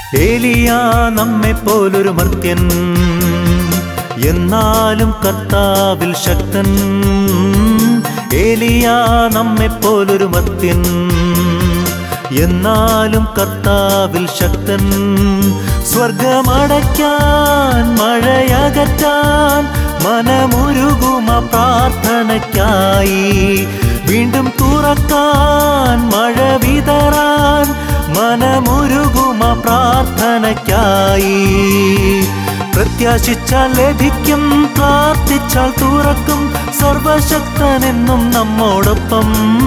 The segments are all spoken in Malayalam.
ഏലിയ നമ്മെ പോലൊരു മർത്യൻ എന്നാലും കർത്താവിൽ ശക്തൻ ഏലിയ നമ്മെ പോലൊരു മർത്യൻ എന്നാലും കർത്താവിൽ ശക്തൻ സ്വർഗമടയ്ക്കാൻ മഴയകറ്റാൻ മനമുരുകുമ പ്രാർത്ഥനയ്ക്കായി വീണ്ടും തുറക്കാൻ മഴ വിതറാൻ മനമുരുകുമ പ്രാർത്ഥനയ്ക്കായി പ്രത്യാശിച്ചാൽ ലഭിക്കും പ്രാർത്ഥിച്ചാൽ തുറക്കും സർവശക്തനെന്നും നമ്മോടൊപ്പം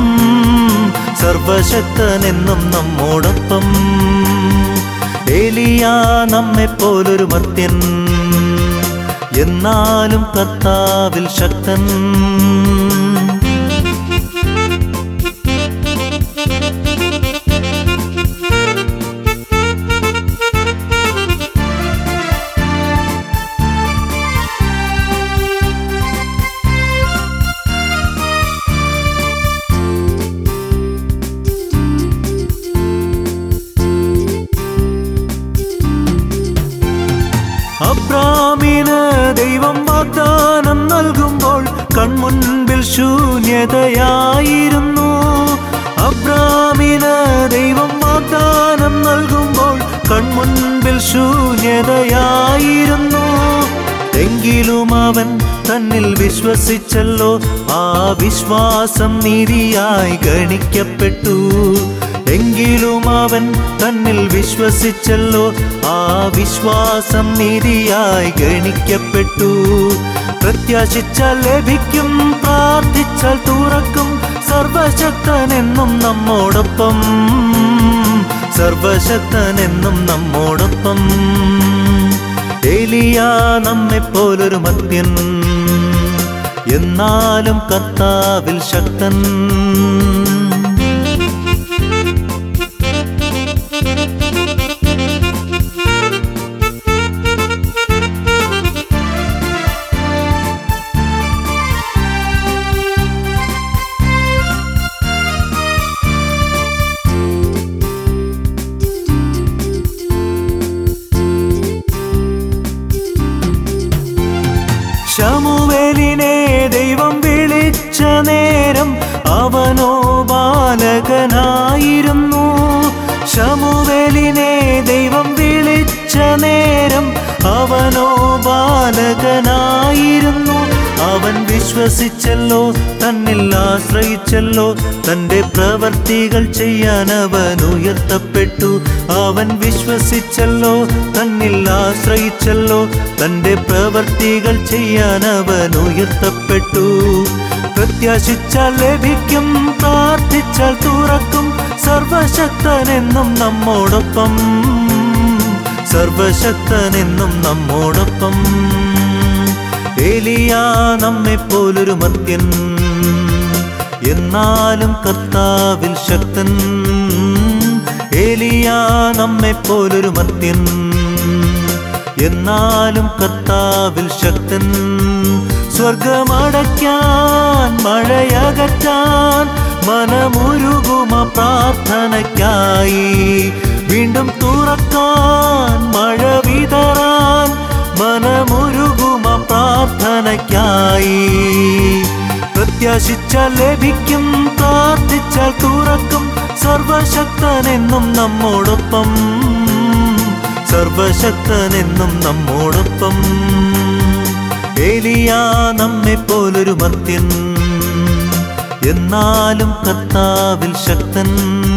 സർവശക്തനെന്നും നമ്മോടൊപ്പം ഏലിയ നമ്മെ പോലൊരു മർത്യൻ എന്നാലും കർത്താവിൽ ശക്തൻ അബ്രാമിന് ദൈവം വാഗ്ദാനം നൽകുമ്പോൾ കൺമുൻപിൽ ശൂന്യതയായിരുന്നു അബ്രാമിന് ദൈവം വാഗ്ദാനം നൽകുമ്പോൾ കൺമുൻപിൽ ശൂന്യതയായിരുന്നു എങ്കിലും അവൻ തന്നിൽ വിശ്വസിച്ചല്ലോ ആ വിശ്വാസം നീതിയായി ഗണിക്കപ്പെട്ടു എങ്കിലും അവൻ തന്നിൽ വിശ്വസിച്ചല്ലോ ആ വിശ്വാസം നീതിയായി ഗണിക്കപ്പെട്ടു പ്രത്യാശിച്ചാൽ ലഭിക്കും പ്രാർത്ഥിച്ചാൽ തുറക്കും സർവശക്തനെന്നും നമ്മോടൊപ്പം സർവശക്തനെന്നും നമ്മോടൊപ്പം ഏലിയ നമ്മെ പോലൊരു മത്യൻ എന്നാലും കർത്താവിൽ ശക്തൻ ശമുവേലിനെ ദൈവം വിളിച്ച നേരം അവനോ ബാലകനായിരുന്നു ശമുവേലിനെ ദൈവം വിളിച്ച നേരം അവനോ ബാലകനായിരുന്നു അവൻ വിശ്വസിച്ചല്ലോ തന്നിൽ ആശ്രയിച്ചല്ലോ തന്റെ പ്രവർത്തികൾ ചെയ്യാൻ അവൻ ഉയർത്തപ്പെട്ടു അവൻ വിശ്വസിച്ചല്ലോ തന്നിൽ ആശ്രയിച്ചല്ലോ തന്റെ പ്രവർത്തികൾ ചെയ്യാൻ അവൻ ഉയർത്തപ്പെട്ടു പ്രത്യാശിച്ചാൽ ലഭിക്കും പ്രാർത്ഥിച്ചാൽ തുറക്കും സർവശക്തനെന്നും നമ്മോടൊപ്പം സർവശക്തനെന്നും നമ്മോടൊപ്പം ഏലിയ നമ്മെ പോലൊരു മർത്യൻ എന്നാലും കർത്താവിൽ ശക്തൻ ഏലിയ നമ്മെ പോലൊരു മർത്യൻ എന്നാലും കർത്താവിൽ ശക്തൻ സ്വർഗമടയ്ക്കാൻ മഴയകറ്റാൻ മനമുരുകുമ പ്രാർത്ഥനയ്ക്കായി വീണ്ടും തുറക്കാൻ മഴ വിതറാൻ മനമുരുകുമ പ്രാർത്ഥനയ്ക്കായി പ്രത്യാശിച്ചാൽ ലഭിക്കും പ്രാർത്ഥിച്ചാൽ തുറക്കും സർവശക്തനെന്നും നമ്മോടൊപ്പം സർവശക്തനെന്നും നമ്മോടൊപ്പം ഏലിയ നമ്മെ പോലൊരു മർത്യൻ എന്നാലും കർത്താവിൽ ശക്തൻ